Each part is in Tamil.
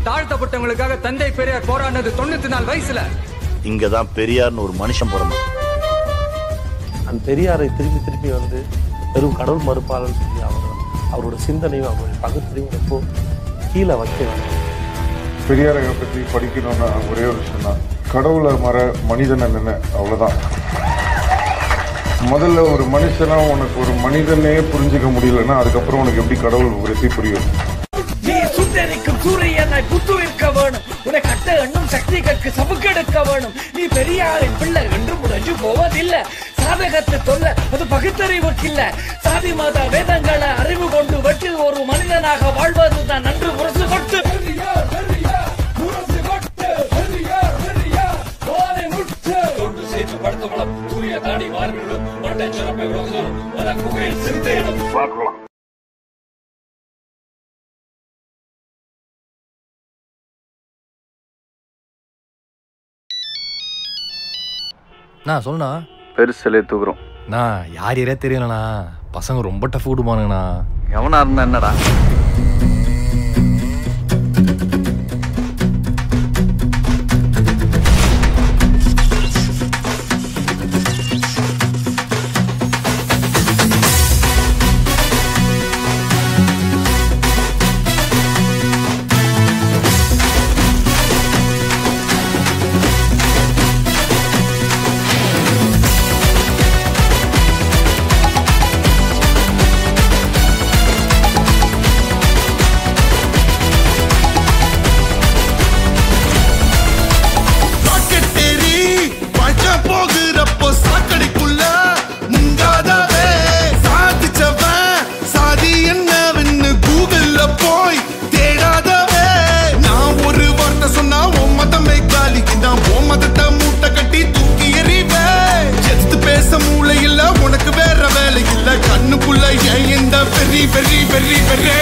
தாழ்த்தப்பட்டவங்களுக்காக தந்தை பெரியார் போராடினது தொண்ணூத்தி நாலு வயசுல இங்கதான் பெரியார்னு ஒரு மனுஷன் பிறந்தான் அந்த பெரியாரை திருப்பி திருப்பி வந்து வெறும் கடவுள் மறுப்பாளர் சொல்லி அவர் அவரோட சிந்தனையும் அவருடைய பகுத்தறிவும் எப்போ கீழே வைக்க வேண்டாம் பெரியாரை பற்றி படிக்கணும்னா ஒரே ஒரு விஷயம் தான் கடவுளை மற மனிதனை நினை அவ்வளோதான் முதல்ல ஒரு மனுஷனா உனக்கு ஒரு மனிதனே புரிஞ்சுக்க முடியலன்னா அதுக்கப்புறம் உனக்கு எப்படி கடவுள் பற்றி புரியும் நீ சுட்டரிக்கும் சூரியனை புத்துவிற்க வேணும் உன்னை கட்ட எண்ணும் சக்திகளுக்கு சபுக்கெடுக்க வேணும் நீ பெரியாரின் பிள்ளை என்று முடிஞ்சு போவதில்லை சாதகத்தை சொல்ல அது பகுத்தறிவுக்கு இல்ல சாதி மத வேதங்களை அறிவு கொண்டு வெற்றி ஒரு மனிதனாக வாழ்வது தான் நன்று முரசு கொட்டு பெரியார், பெரியார், முரசு கொட்டு. பெரியார், பெரியார், வானை முட்டு. தொண்டு செய்து படுத்த வளம், தூய தாடி மார்பிடும், மட்டை சிறப்பை உலகம், மன குகையில் சிறுத்தையிடும். நான் சொல்லுண்ணா பெருசிலே தூக்குறோம் நான் யார் யாரே தெரியலண்ணா பசங்க ரொம்ப டஃப் விடுமானுங்கண்ணா எவனா இருந்தா என்னடா ராக்கெட்டேறி பழக்க போகிறப்போ சாக்கடைக்குள்ள முங்காதவே சாதிச்சவன் சாதி என்னவென்னு கூகுள்ல போய் தேடாதவே நான் ஒரு வார்த்தை சொன்னா உன் மதமே காலிக்கு நான் உன் மதத்தை மூட்டை கட்டி தூக்கி எறிவே எதிர்த்து பேச மூளை இல்ல உனக்கு வேற வேலை இல்ல கண்ணுக்குள்ள ஏன் இந்த வெறி வெறி வெறி வெறி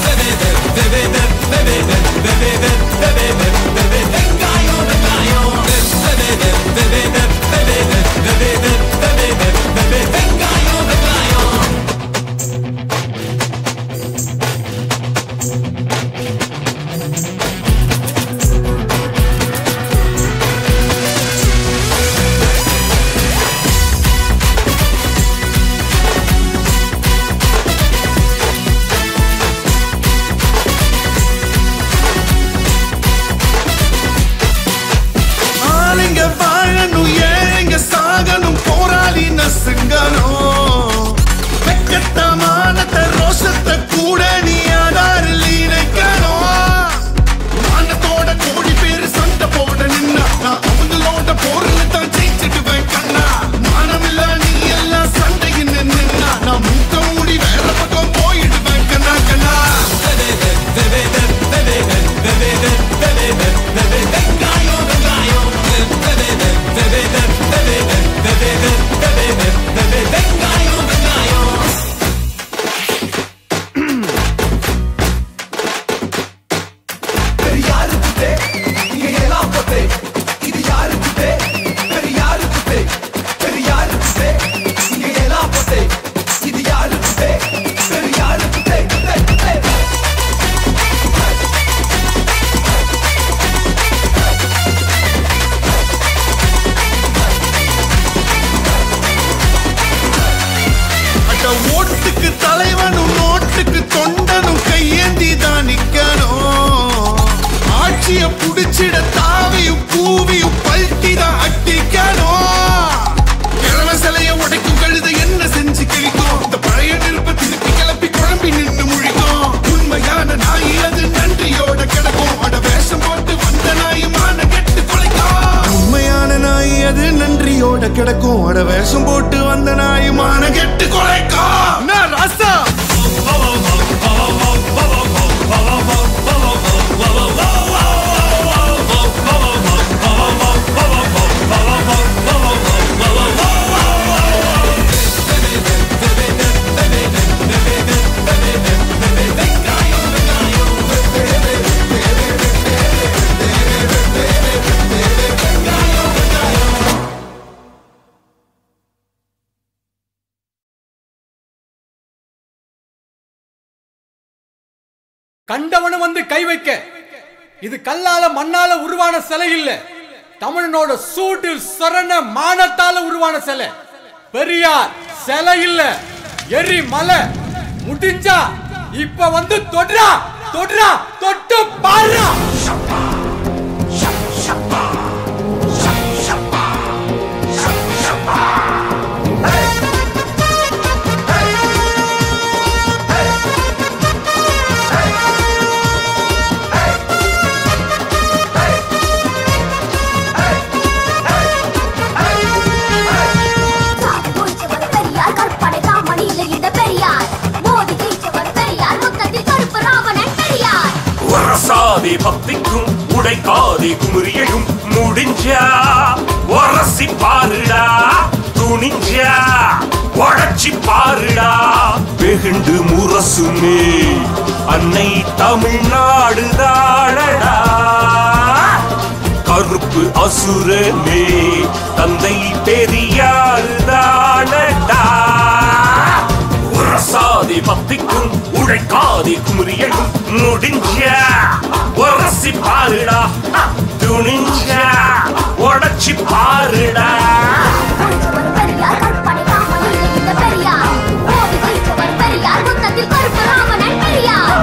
ஆளுங்க வாழணும் ஏழைங்க சாகணும் போராளி நசுங்கணும் வெக்கத்தமானத்தை ரோஷத்தை கூட நீ ஆதாரில் இணைக்கணும் மானத்தோட கோடி பேரு சண்டை போட நின்னா நான் அவங்களோட போர்ல தான் ஜெயிச்சிடுவேன் கண்ணா மானமில்ல நீ எல்லாம் சண்டையில் நின்னா நான் மூக்க மூடி வேற பக்கம் போயிடுவேன் கண்ணா கண்ணா அட ஓட்டுக்கு தலைவனும் நோட்டுக்கு தொண்டனும் கையேந்தி தான் நிக்கணும் ஆட்சிய புடிச்சிட தாவியும் பூவியும் பல்ட்டி தான் அட்டிக்கணும் கிழவ சிலைய உடைக்கும் கழுத என்ன செஞ்சு கிழிக்கும் இந்த பழைய நெருப்ப திருப்பி கிளப்பி குழம்பி நின்று முழிக்கும் உண்மையான நாய் அது நன்றியோட கிடக்கும் அட வேஷம் போட்டு வந்த நாய் மான கெட்டு குலைக்கும் உண்மையான நாய் அது நன்றியோட கிடக்கும் அட வேஷம் போட்டு வந்த நாய் மான கெட்டு குலைக்கும் நான் ராசா கண்டவனு வந்து கை வைக்க இது கல்லால மண்ணால உருவான சிலை இல்ல தமிழனோட சூடு சொரண மானத்தால உருவான சிலை பெரியார் சிலை இல்ல எரி மலை முடிஞ்சா இப்ப வந்து தொடுறா தொடுறா தொட்டு பாருடா போயிச்சவர் பெரியார் கற்பனை காமணியில் இந்த பெரியார் மோதி ஜெயிச்சவர் பெரியார் மொத்தத்தில் கருப்பு ராவணன் பெரியார் வரசாதி பக்திக்கும் உடைக்காதி குமுறியையும் முடிஞ்சா வரசி பாருடா துணிஞ்சா உடச்சி பாருடா வெகுண்டு முரசுமே அன்னை தமிழ்நாடு தாழடா கருப்பு அசுரமே தந்தை பெரியாரு தானடா உரசாதி பத்திக்கும் உழைக்காதி குமுறியையும் முடிஞ்ச உரசி பாருடா துணிஞ்ச உடச்சி பாருடா போயிச்சவர் பெரியார் கற்பனை காமணியில் இந்த பெரியார் மோதி ஜெயிச்சவர் பெரியார் மொத்தத்தில் கருப்பு ராவணன் பெரியார்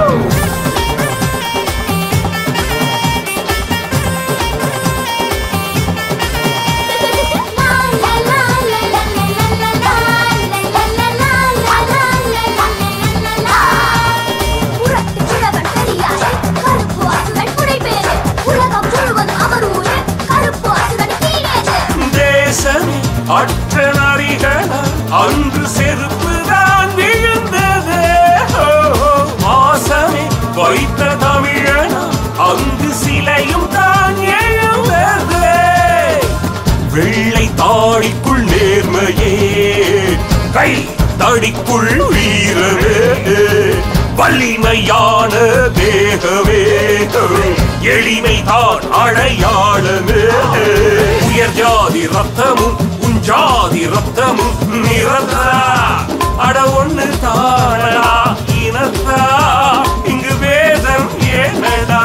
புறத்து கிழவன் பெரியாரே, கருப்பு அசுரன் புடைபேறு. உலகம் முழுவதும் அவர் ஊரே, கருப்பு அசுரன் கீழேது. தேசமே அற்ற நரிகள அன்று செருப்பு தான் விழுந்தது ஓ, வாசமே வைத்த தமிழன அங்கு சிலையும் தான் எழுந்தது வெள்ளை தாடிக்குள் நேர்மையே கை தடிக்குள் வீரமே வலிமையான தேகமே எளிமை தான் அடையாளமே உயர் ஜாதி ரத்தமும் உன் ஜாதி ரத்தமும் நிறத்தா அட ஒண்ணு தானடா இனத்தா இங்கு வேதம் ஏனடா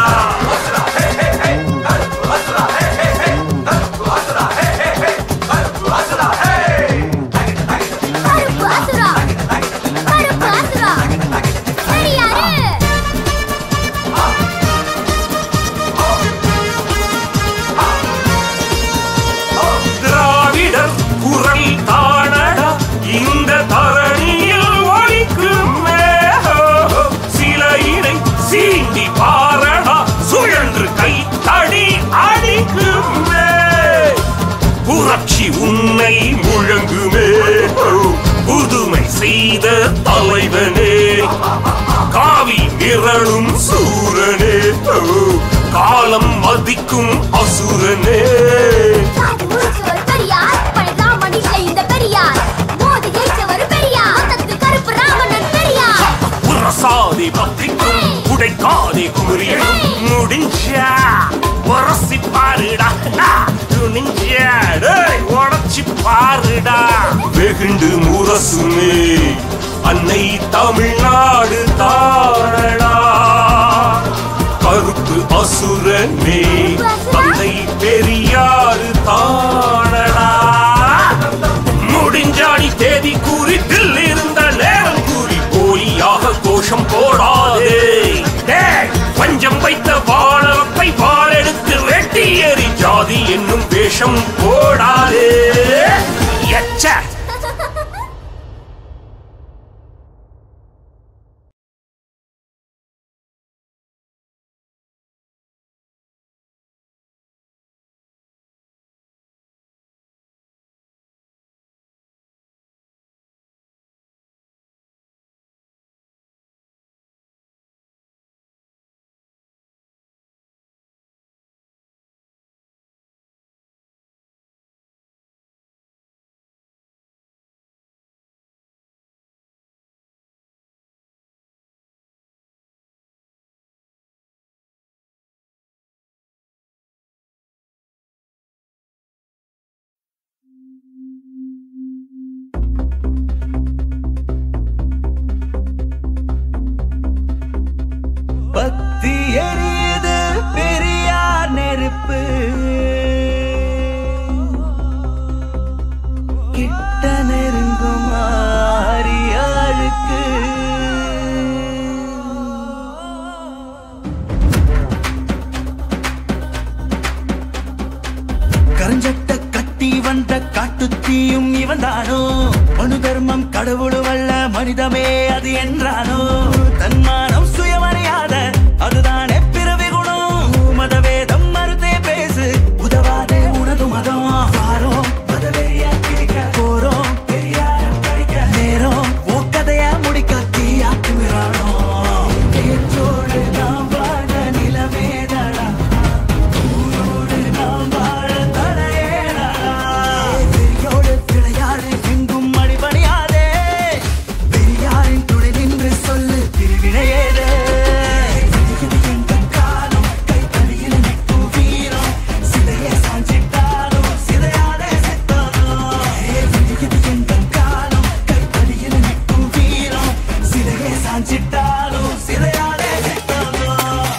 கருப்பு அசுரா, கருப்பு அசுரா. பெரியாரே திராவிடர் குரல் தானடா இந்த தரணியில் ஒலிக்குமே சிலையினை சீண்டி பாரடா சுழன்று கை தடி அடிக்குமே புரட்சி உன்னை முழங்குமே புதுமை செய்த தலைவனே காவி மிரளும் சூரனே காலம் மதிக்கும் அசுரனே சாதி முடிச்சவர் பெரியார் பழங்காமணியில் இந்த பெரியார் மோதி ஜெயிச்சவர் பெரியார் மொத்தத்தில் கருப்பு ராவணன் பெரியார் உரசாதி பத்திக்கும் உடைக்காதி குமுறியும் முடிஞ்சா உரசி பாருடா துணிஞ்சா டேய், உடைச்சி பாருடா வெகுண்டு முரசுமே அன்னை தமிழ்நாடு தானடா கருப்பு அசுரனே தந்தை பெரியாறு தானடா முடிஞ்சாடி தேதி கூறி தில் இருந்த நேரம் கூறி போலியாக கோஷம் போடாதே டேய், பஞ்சம் வைத்த வாழத்தை வாழெடுத்து வெட்டி எறி ஜாதி என்னும் வேஷம் போடாதே எச்ச பத்தி எரியுது பெரிய காட்டுத்தீயும் இவன் தானோ மனு தர்மம் கடவுளும் அல்ல மனிதமே அது என்றானோ தன்மானம் சுயமறியாத அதுதானே பிறவி குணம் மதவேதம் மறுத்தே பேசு உதவாதே உனது மதம் வாரோம் மதவெறியா கிழிக்க போறோம் பெரியாரம் கழிக்க நேரம் ஓக்கதையா முடிக்க தீயாக்கு மிரானோ பேச்சோடு நாம் வாழ நிலமேதடா ஊரோடு நாம் வாழ தடையேடா பெரியோடு விளையாடு எங்கும் அடிபணியாதே பெரியாரின் துணை நின்று சொல்லு திருவிழையேதே இது எங்கள் காலம் கைத்தடியில் நிற்கும் வீரம் சிதைய சாஞ்சிட்டாலும் சிதையாதே செத்தாலும் இது எங்கள் காலம் கைத்தடியில் நிற்கும் வீரம் சிதைய சாஞ்சிட்டாலும் சிதையாதே செத்தாலும்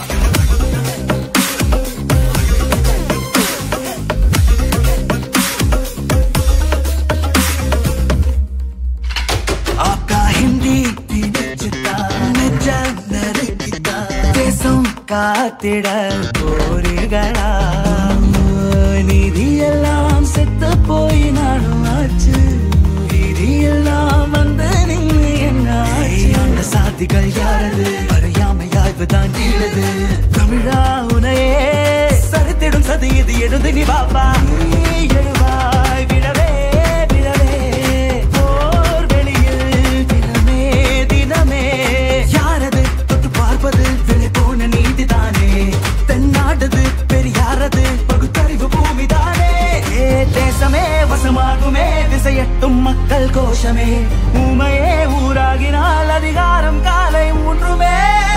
आपका हिंदी நெஞ்ச நெருக்கித்தா தேசம் காத்திட போரிகளா நிதியெல்லாம் செத்து போய் நாடும் ஆச்சு விதியெல்லாம் வந்து நின்று என்ன அந்த சாதிகள் யாரது அறியாமை ஆய்வு தான் கீழது தமிழா உனையே சரித்திடும் சதி இது எழுந்து நீ பாப்பா நீ எழுவாய் விழவே விழவே போர் வெளியில் தினமே தினமே யாரது தொட்டு பார்ப்பது விலை போன நீதிதானே தென்னாடுது பெரியாரது பகுத்தறிவு பூமிதானே ஏ தேசமே வசமாகுமே திசையட்டும் மக்கள் கோஷமே ஊமையே ஊராகினால் அதிகாரம் காலை ஊன்றுமே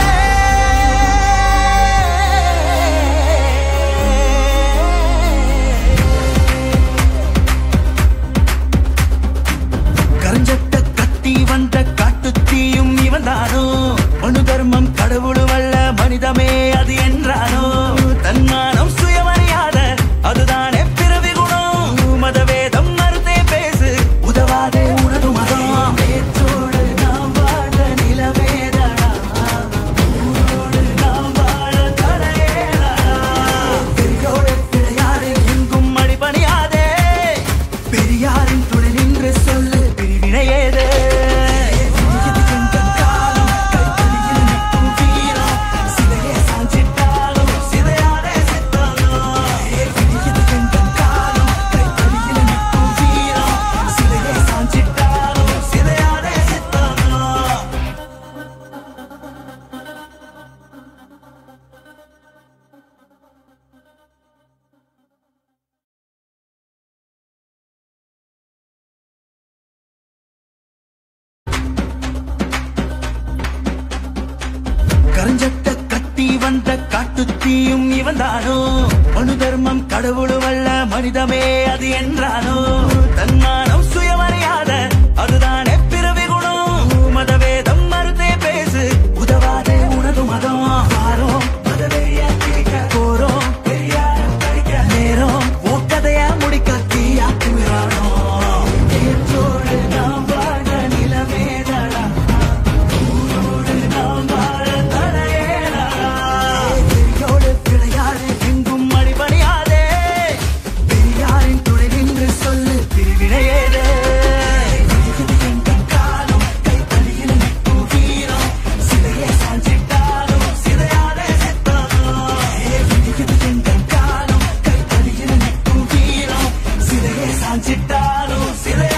கரஞ்சட்ட கத்தி வந்த காட்டுத்தீயும் இவன் தானோ மனு தர்மம் கடவுளும் அல்ல மனிதமே அது என்றானோ தன்மானம் சுயமறியாத அதுதானே பிறவி குணம் மதவேதம் மறுத்தே பேசு உதவாதே உனது மதம் பேச்சோடு நாம் வாழ நிலவேதடா ஊரோடு நாம் வாழ தடையேடா பெரியோடு பிழையாறு எங்கும் அடிபணியாதே பெரியாரின் துணை நின்று சொல்லு பிரிவினையேது இது எங்கள் காலம் கைத்தடியில் நிற்கும் வீரம் சிதையே சாஞ்சிட்டாலும் சிதையாதே செத்தாலும் இது எங்கள் காலம் கைத்தடியில் நிற்கும் வீரம் சிதையே சாஞ்சிட்டாலும் சிதையாதே செத்தாலும் கரஞ்சட்ட கட்டி வந்த காட்டுத்தீயும் இவன் தானோ மனு தர்மம் கடவுளும் அல்ல மனிதமே அது என்றானோ தன்மானம் சுயமறியாத அதுதானே பிறவி குணம் மதவேதம் மறுத்தே பேசு உதவாதே உனது மதம் வாரோம் மதவெறியா கிழிக்க போறோம் பெரியாரம் கழிக்க நேரம் ஓக்கதையா முடிக்க தீயாக்கு மிரானோ பேச்சோடு நாம் வாழ நிலமேதடா ஊரோடு நாம் வாழ தடையேடா பெரியோடு விளையாடு எங்கும் அடிபணியாதே பெரியாரின் துணை நின்று சொல்லு பிரிவினையேதே இது எங்கள் காலம் கைத்தடியில் நிற்கும் வீரம் சிதையே சாஞ்சிட்டாலும் சிதையாதே செத்தாலும் இது எங்கள் காலம் கைத்தடியில் நிற்கும் வீரம் சிதையே சாஞ்சிட்டாலும் சிதையாதே